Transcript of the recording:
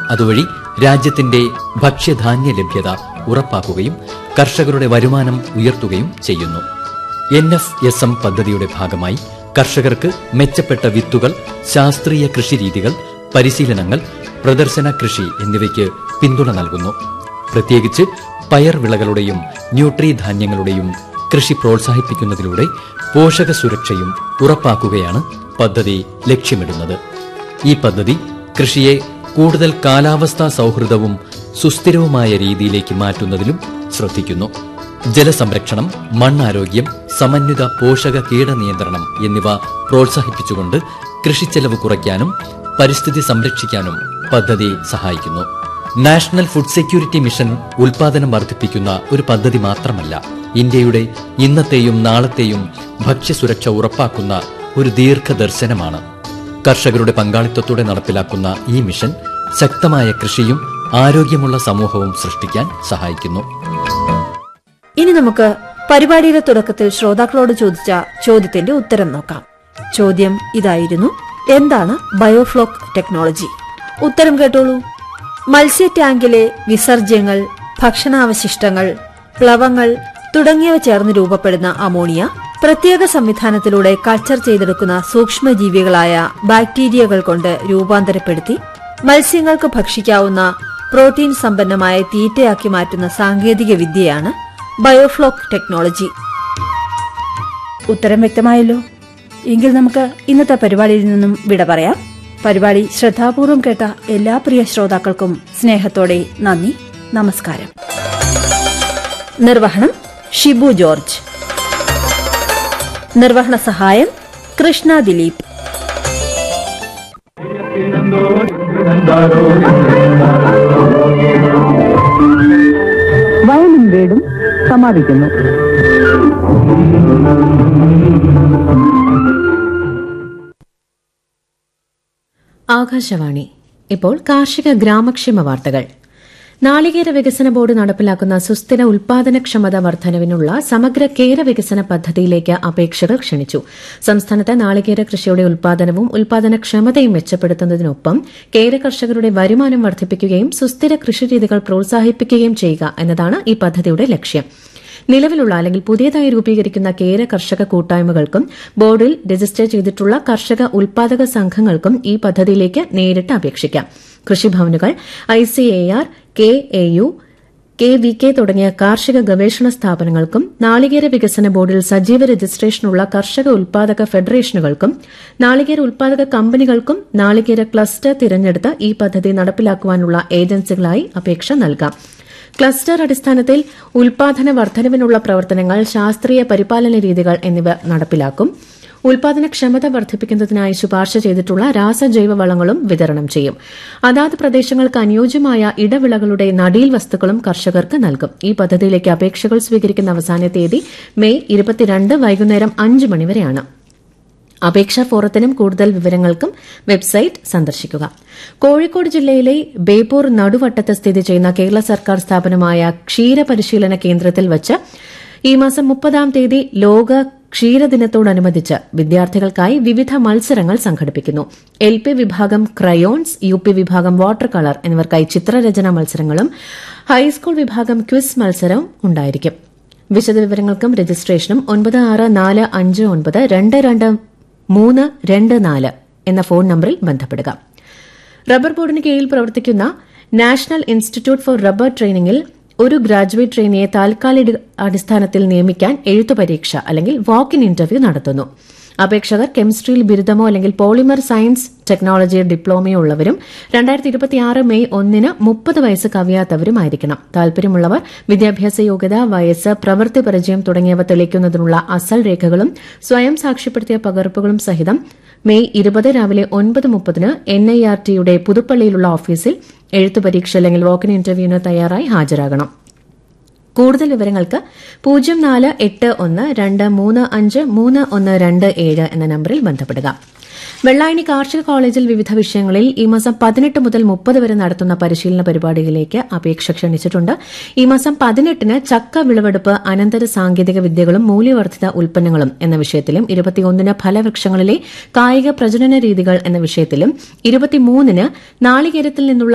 അതുവഴി രാജ്യത്തിന്റെ ഭക്ഷ്യധാന്യ ലഭ്യത ഉറപ്പാക്കുകയും കർഷകരുടെ വരുമാനം ഉയർത്തുകയും ചെയ്യുന്നു എൻ എഫ് എസ് എം പദ്ധതിയുടെ ഭാഗമായി കർഷകർക്ക് മെച്ചപ്പെട്ട വിത്തുകൾ ശാസ്ത്രീയ കൃഷിരീതികൾ പരിശീലനങ്ങൾ പ്രദർശന കൃഷി എന്നിവയ്ക്ക് പിന്തുണ നൽകുന്നു പ്രത്യേകിച്ച് പയർ വിളകളുടെയും ന്യൂട്രി ധാന്യങ്ങളുടെയും കൃഷി പ്രോത്സാഹിപ്പിക്കുന്നതിലൂടെ പോഷക സുരക്ഷയും ഉറപ്പാക്കുകയാണ് പദ്ധതി ലക്ഷ്യമിടുന്നത് ഈ പദ്ധതി കൃഷിയെ കൂടുതൽ കാലാവസ്ഥാ സൗഹൃദവും സുസ്ഥിരവുമായ രീതിയിലേക്ക് മാറ്റുന്നതിലും ശ്രദ്ധിക്കുന്നു ജലസംരക്ഷണം മണ്ണാരോഗ്യം സമന്വിത പോഷക കീട നിയന്ത്രണം എന്നിവ പ്രോത്സാഹിപ്പിച്ചുകൊണ്ട് കൃഷിച്ചെലവ് കുറയ്ക്കാനും പരിസ്ഥിതി സംരക്ഷിക്കാനും പദ്ധതി സഹായിക്കുന്നു നാഷണൽ ഫുഡ് സെക്യൂരിറ്റി മിഷൻ ഉൽപാദനം വർദ്ധിപ്പിക്കുന്ന ഒരു പദ്ധതി മാത്രമല്ല ഇന്ത്യയുടെ ഇന്നത്തെയും നാളത്തെയും ഭക്ഷ്യസുരക്ഷ ഉറപ്പാക്കുന്ന ഒരു ദീർഘദർശനമാണ് കർഷകരുടെ പങ്കാളിത്തത്തോടെ നടപ്പിലാക്കുന്ന ഈ മിഷൻ ശക്തമായ കൃഷിയും ആരോഗ്യമുള്ള സമൂഹവും സൃഷ്ടിക്കാൻ സഹായിക്കുന്നു ഇനി നമുക്ക് പരിപാടിയുടെ തുടക്കത്തിൽ ശ്രോതാക്കളോട് ചോദിച്ച ചോദ്യത്തിന്റെ ഉത്തരം നോക്കാം ചോദ്യം ഇതായിരുന്നു എന്താണ് ബയോഫ്ലോക്ക് ടെക്നോളജി ഉത്തരം കേട്ടോളൂ മത്സ്യ ടാങ്കിലെ വിസർജ്യങ്ങൾ ഭക്ഷണാവശിഷ്ടങ്ങൾ പ്ലവങ്ങൾ തുടങ്ങിയവ ചേർന്ന് രൂപപ്പെടുന്ന അമോണിയ പ്രത്യേക സംവിധാനത്തിലൂടെ കൾച്ചർ ചെയ്തെടുക്കുന്ന സൂക്ഷ്മജീവികളായ ബാക്ടീരിയകൾ കൊണ്ട് രൂപാന്തരപ്പെടുത്തി മത്സ്യങ്ങൾക്ക് ഭക്ഷിക്കാവുന്ന പ്രോട്ടീൻ സമ്പന്നമായ തീറ്റയാക്കി മാറ്റുന്ന സാങ്കേതിക വിദ്യയാണ് ബയോഫ്ലോക്ക് ടെക്നോളജി ഉത്തരം വ്യക്തമായല്ലോ എങ്കിൽ നമുക്ക് ഇന്നത്തെ പരിപാടിയിൽ നിന്നും വിട പറയാം പരിപാടി ശ്രദ്ധാപൂർവം കേട്ട എല്ലാ പ്രിയ ശ്രോതാക്കൾക്കും സ്നേഹത്തോടെ നന്ദി നമസ്കാരം നിർവഹണം ഷിബു ജോർജ് നിർവഹണ സഹായം കൃഷ്ണ ദിലീപ് വയലും വീടും സമാപിക്കുന്നു ആകാശവാണി ഇപ്പോൾ കാർഷിക ഗ്രാമക്ഷേമ വാർത്തകൾ നാളികേര വികസന ബോർഡ് നടപ്പിലാക്കുന്ന സുസ്ഥിര ഉൽപാദനക്ഷമത വർധനവിനുള്ള സമഗ്ര കേര വികസന പദ്ധതിയിലേക്ക് അപേക്ഷകൾ ക്ഷണിച്ചു സംസ്ഥാനത്ത് നാളികേര കൃഷിയുടെ ഉൽപാദനവും ഉൽപാദനക്ഷമതയും മെച്ചപ്പെടുത്തുന്നതിനൊപ്പം കേര കർഷകരുടെ വരുമാനം വർദ്ധിപ്പിക്കുകയും സുസ്ഥിര കൃഷിരീതികൾ പ്രോത്സാഹിപ്പിക്കുകയും ചെയ്യുക എന്നതാണ് ഈ പദ്ധതിയുടെ ലക്ഷ്യം നിലവിലുള്ള അല്ലെങ്കിൽ പുതിയതായി രൂപീകരിക്കുന്ന കേര കർഷക കൂട്ടായ്മകൾക്കും ബോർഡിൽ രജിസ്റ്റർ ചെയ്തിട്ടുള്ള കർഷക ഉൽപാദക സംഘങ്ങൾക്കും ഈ പദ്ധതിയിലേക്ക് നേരിട്ട് അപേക്ഷിക്കാം കൃഷിഭവനുകൾ ICAR K A U K V K തുടങ്ങിയ കാർഷിക ഗവേഷണ സ്ഥാപനങ്ങൾക്കും നാളികേര വികസന ബോർഡിൽ സജീവ രജിസ്ട്രേഷനുള്ള കർഷക ഉൽപാദക ഫെഡറേഷനുകൾക്കും നാളികേര ഉൽപാദക കമ്പനികൾക്കും നാളികേര ക്ലസ്റ്റർ തിരഞ്ഞെടുത്ത് ഈ പദ്ധതി നടപ്പിലാക്കുവാനുള്ള ഏജൻസികളായി അപേക്ഷ നൽകാം ക്ലസ്റ്റർ അടിസ്ഥാനത്തിൽ ഉൽപാദന വർധനവിനുള്ള പ്രവർത്തനങ്ങൾ ശാസ്ത്രീയ പരിപാലന രീതികൾ എന്നിവ നടപ്പിലാക്കും ഉൽപാദനക്ഷമത വർദ്ധിപ്പിക്കുന്നതിനായി ശുപാർശ ചെയ്തിട്ടുള്ള രാസജൈവ വളങ്ങളും വിതരണം ചെയ്യും അതാത് പ്രദേശങ്ങൾക്ക് അനുയോജ്യമായ ഇടവിളകളുടെ നടീൽ വസ്തുക്കളും കർഷകർക്ക് നൽകും ഈ പദ്ധതിയിലേക്ക് അപേക്ഷകൾ സ്വീകരിക്കുന്ന അവസാന തീയതി മെയ് ഇരുപത്തിരണ്ട് വൈകുന്നേരം അഞ്ച് മണിവരെയാണ് അപേക്ഷാ ഫോറത്തിനും കൂടുതൽ വിവരങ്ങൾക്കും വെബ്സൈറ്റ് സന്ദർശിക്കുക കോഴിക്കോട് ജില്ലയിലെ ബേപ്പൂർ നടുവട്ടത്ത് സ്ഥിതി ചെയ്യുന്ന കേരള സർക്കാർ സ്ഥാപനമായ ക്ഷീരപരിശീലന കേന്ദ്രത്തിൽ വച്ച് ഈ മാസം മുപ്പതാം തീയതി ലോക ക്ഷീരദിനത്തോടനുബന്ധിച്ച് വിദ്യാർത്ഥികൾക്കായി വിവിധ മത്സരങ്ങൾ സംഘടിപ്പിക്കുന്നു എൽ പി വിഭാഗം ക്രയോൺസ് യു പി വിഭാഗം വാട്ടർ കളർ എന്നിവർക്കായി ചിത്രരചന മത്സരങ്ങളും ഹൈസ്കൂൾ വിഭാഗം ക്വിസ് മത്സരവും ഉണ്ടായിരിക്കും വിശദവിവരങ്ങൾക്കും രജിസ്ട്രേഷനും ഒൻപത് ആറ് നാല് അഞ്ച് ഒൻപത് രണ്ട് രണ്ട് മൂന്ന് രണ്ട് നാല് എന്ന ഫോൺ നമ്പറിൽ ബന്ധപ്പെടുക റബ്ബർ ബോർഡിന് കീഴിൽ പ്രവർത്തിക്കുന്ന നാഷണൽ ഇൻസ്റ്റിറ്റ്യൂട്ട് ഫോർ റബ്ബർ ട്രെയിനിംഗിൽ ഒരു ഗ്രാജുവേറ്റ് ട്രെയിനിയെ താൽക്കാലിക അടിസ്ഥാനത്തിൽ നിയമിക്കാൻ എഴുത്തു പരീക്ഷ അല്ലെങ്കിൽ വാക്ക് ഇൻ ഇന്റർവ്യൂ നടത്തുന്നു അപേക്ഷകർ കെമിസ്ട്രിയിൽ ബിരുദമോ അല്ലെങ്കിൽ പോളിമർ സയൻസ് ടെക്നോളജി ഡിപ്ലോമയോ ഉള്ളവരും രണ്ടായിരത്തി ഇരുപത്തിയാറ് മെയ് ഒന്നിന് മുപ്പത് വയസ്സ് കവിയാത്തവരുമായിരിക്കണം താൽപര്യമുള്ളവർ വിദ്യാഭ്യാസ യോഗ്യത വയസ്സ് പ്രവൃത്തി പരിചയം തുടങ്ങിയവ തെളിയിക്കുന്നതിനുള്ള അസൽ രേഖകളും സ്വയം സാക്ഷ്യപ്പെടുത്തിയ പകർപ്പുകളും സഹിതം മെയ് ഇരുപത് രാവിലെ ഒൻപത് മുപ്പതിന് എൻ ഐ ആർ ടിയുടെ പുതുപ്പള്ളിയിലുള്ള ഓഫീസിൽ എഴുത്തു പരീക്ഷ അല്ലെങ്കിൽ വോക്കിൻ ഇന്റർവ്യൂവിന് തയ്യാറായി ഹാജരാകണം കൂടുതൽ വിവരങ്ങൾക്ക് പൂജ്യം നാല് എട്ട് ഒന്ന് രണ്ട് മൂന്ന് അഞ്ച് മൂന്ന് ഒന്ന് രണ്ട് ഏഴ് എന്ന നമ്പറിൽ ബന്ധപ്പെടുക വെള്ളായണി കാർഷിക കോളേജിൽ വിവിധ വിഷയങ്ങളിൽ ഈ മാസം പതിനെട്ട് മുതൽ മുപ്പത് വരെ നടത്തുന്ന പരിശീലന പരിപാടികളിലേക്ക് അപേക്ഷ ക്ഷണിച്ചിട്ടുണ്ട് ഈ മാസം പതിനെട്ടിന് ചക്ക വിളവെടുപ്പ് അനന്തര സാങ്കേതിക വിദ്യകളും മൂല്യവർദ്ധിത ഉൽപ്പന്നങ്ങളും എന്ന വിഷയത്തിലും ഇരുപത്തിയൊന്നിന് ഫലവൃക്ഷങ്ങളിലെ കായിക പ്രജനന രീതികൾ എന്ന വിഷയത്തിലും ഇരുപത്തിമൂന്നിന് നാളികേരത്തിൽ നിന്നുള്ള